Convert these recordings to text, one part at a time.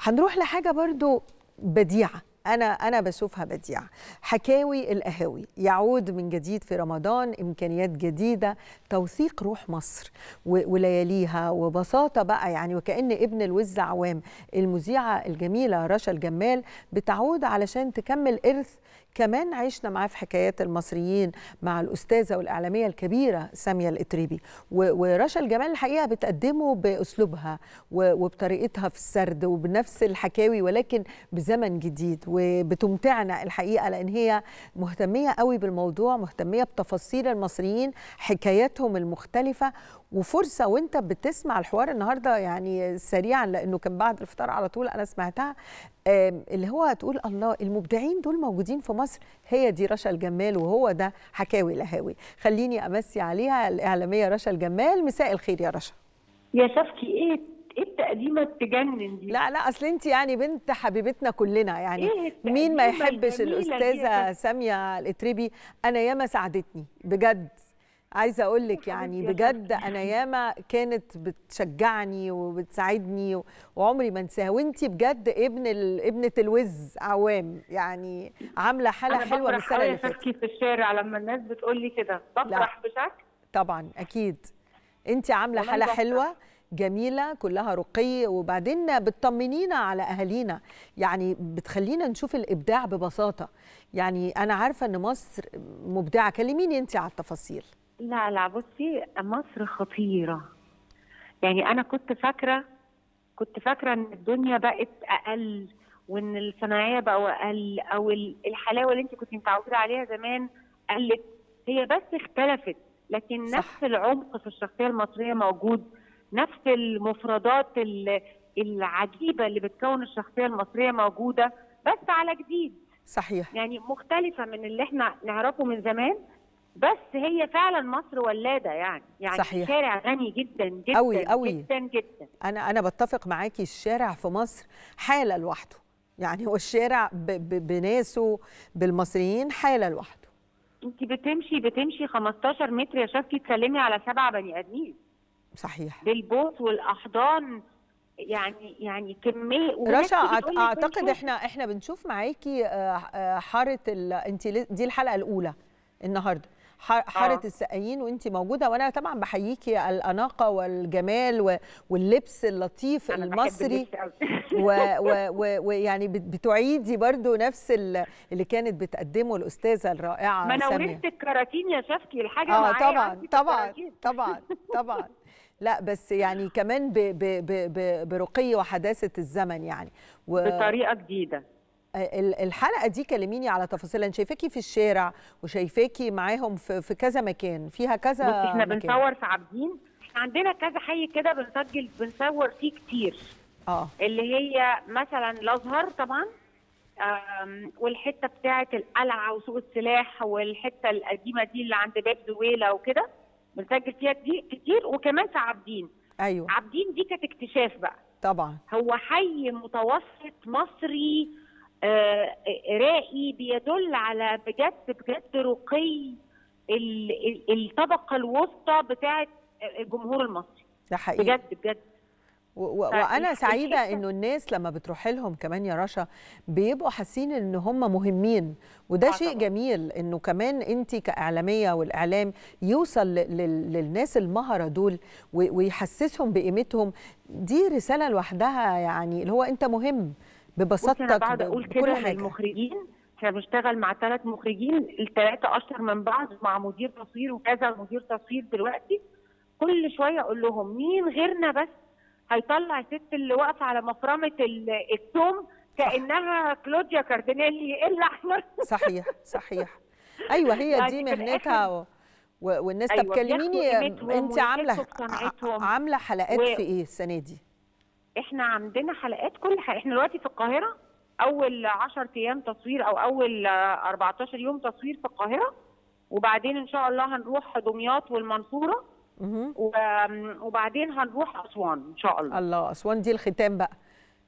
هنروح لحاجه برضو بديعه انا انا بشوفها بديعه حكاوي القهاوي يعود من جديد في رمضان امكانيات جديده توثيق روح مصر و- ولياليها وبساطه بقى يعني وكان ابن الوز عوام المذيعه الجميله رشا الجمال بتعود علشان تكمل ارث كمان عشنا معاه في حكايات المصريين مع الأستاذة والإعلامية الكبيرة سامية الإتريبي و- ورشا الجمال الحقيقة بتقدمه بأسلوبها و- وبطريقتها في السرد وبنفس الحكاوي ولكن بزمن جديد وبتمتعنا الحقيقة لأن هي مهتمية قوي بالموضوع مهتمية بتفاصيل المصريين حكاياتهم المختلفة وفرصة وانت بتسمع الحوار النهاردة يعني سريعا لأنه كان بعد الفطار على طول أنا سمعتها آم، اللي هو تقول الله المبدعين دول موجودين في مصر هي دي رشا الجمال وهو ده حكاوي لهاوي خليني أمسي عليها الإعلامية رشا الجمال مساء الخير يا رشا يا شفكي ايه ايه التقديمه تجنن دي لا لا اصل انت يعني بنت حبيبتنا كلنا يعني إيه التقديمة مين ما يحبش الجميلة دي يا الاستاذه ستي؟ ساميه الاتربي انا ياما ساعدتني بجد عايزه اقول لك يعني حبيبتي يا بجد انا ياما كانت بتشجعني وبتساعدني و- وعمري ما انساها وانت بجد ابن ال... ابنه الوز عوام يعني عامله حاله انا حلوه من بفرح السنه قوي اللي يا فاتت شفكي في الشارع لما الناس بتقول لي كده بفرح بشكل طبعا اكيد انت عامله والله حاله بفرح. حلوه جميله كلها رقي وبعدين بتطمنينا على اهالينا يعني بتخلينا نشوف الابداع ببساطه يعني انا عارفه ان مصر مبدعه كلميني انت على التفاصيل لا لا بصي مصر خطيره يعني انا كنت فاكره كنت فاكره ان الدنيا بقت اقل وان الصناعيه بقوا اقل او ال- الحلاوه اللي انت كنت متعوده عليها زمان قلت هي بس اختلفت لكن صح. نفس العمق في الشخصيه المصريه موجود نفس المفردات ال- العجيبه اللي بتكون الشخصيه المصريه موجوده بس على جديد صحيح يعني مختلفه من اللي احنا نعرفه من زمان بس هي فعلا مصر ولاده يعني يعني صحيح. شارع غني جدا جدا أوي أوي. جدا جدا انا انا بتفق معاكي الشارع في مصر حاله لوحده يعني هو الشارع ب ب بناسه بالمصريين حاله لوحده انت بتمشي بتمشي 15 متر يا شفكي تسلمي على سبعه بني ادمين صحيح بالبوس والاحضان يعني يعني كميه وناس رشا تيجي أعت- تقول لي اعتقد بنشوف- احنا احنا بنشوف معاكي آه، آه، حاره ال... انت ل- دي الحلقه الاولى النهارده ح- حاره آه. السقايين وانت موجوده وانا طبعا بحييكي الاناقه والجمال و... واللبس اللطيف أنا بحب المصري اللبس أوي. ويعني و... و... ويعني بت- بتعيدي برضو نفس ال- اللي كانت بتقدمه الاستاذه الرائعه ما انا سامية. ورثت الكراتين يا شفكي الحاجه اه معايا طبعا عندي في طبعا الكراتين. طبعا طبعا لا بس يعني كمان ب... ب... ب... ب... برقي وحداثه الزمن يعني و... بطريقه جديده ال- الحلقه دي كلميني على تفاصيلها انا شايفاكي في الشارع وشايفاكي معاهم في, في كذا مكان فيها كذا بصي احنا مكان. بنصور في عابدين احنا عندنا كذا حي كده بنسجل بنصور فيه كتير اه اللي هي مثلا الازهر طبعا آم، والحته بتاعه القلعه وسوق السلاح والحته القديمه دي اللي عند باب زويله وكده بنسجل فيها دي كتير وكمان في عابدين ايوه عابدين دي كانت اكتشاف بقى طبعا هو حي متوسط مصري آه، راقي بيدل على بجد بجد رقي ال- ال- الطبقه الوسطى بتاعه الجمهور المصري ده حقيقي بجد بجد و- و- فالح- وانا سعيده الحتة- انه الناس لما بتروح لهم كمان يا رشا بيبقوا حاسين ان هم مهمين وده آه شيء طبعاً. جميل انه كمان انت كاعلاميه والاعلام يوصل ل- لل- للناس المهره دول و- ويحسسهم بقيمتهم دي رساله لوحدها يعني اللي هو انت مهم بصي ببساطتك انا بقعد ب- اقول بكل كده حاجه للمخرجين احنا بنشتغل مع ثلاث مخرجين الثلاثه اشطر من بعض مع مدير تصوير وكذا مدير تصوير دلوقتي كل شويه اقول لهم مين غيرنا بس هيطلع الست اللي واقفه على مفرمه ال- التوم كانها كلوديا كاردينيلي الا احنا صحيح صحيح ايوه هي يعني دي في الآخر- مهنتها و... و- والناس طب أيوة، كلميني بياخدوا قيمتهم انت عامله ويحسوا بصنعتهم. ع- عامله حلقات و- في ايه السنه دي احنا عندنا حلقات كل حلقة احنا دلوقتي في القاهرة أول 10 أيام تصوير أو أول آه، 14 يوم تصوير في القاهرة وبعدين إن شاء الله هنروح دمياط والمنصورة مهم. و- وبعدين هنروح أسوان إن شاء الله الله اسوان دي الختام بقى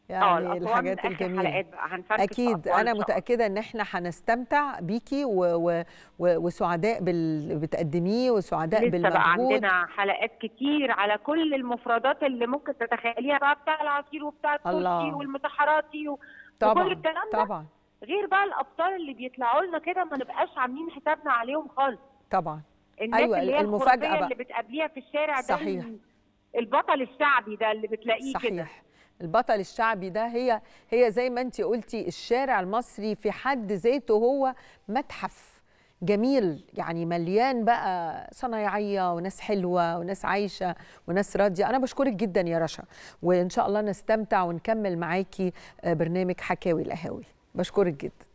يعني الأسوان الحاجات آخر الجميله حلقات بقى هنفركش في اكيد أسوان انا إن شاء الله. متاكده ان احنا هنستمتع بيكي و... و... و... وسعداء بال... بتقدميه وسعداء لسه بالمجهود بقى عندنا حلقات كتير على كل المفردات اللي ممكن تتخيليها بقى بتاع العصير وبتاع الله. الكرسي والمتحراتي و... طبعا وكل الكلام ده طبعا غير بقى الابطال اللي بيطلعوا لنا كده ما نبقاش عاملين حسابنا عليهم خالص طبعا الناس أيوة، اللي هي المفاجأة الخرافية بقى. اللي بتقابليها في الشارع ده صحيح. ال- البطل الشعبي ده اللي بتلاقيه كده صحيح البطل الشعبي ده هي هي زي ما انت قلتي الشارع المصري في حد ذاته هو متحف جميل يعني مليان بقى صنايعيه وناس حلوه وناس عايشه وناس راضيه انا بشكرك جدا يا رشا وان شاء الله نستمتع ونكمل معاكي آه، برنامج حكاوي القهاوي بشكرك جدا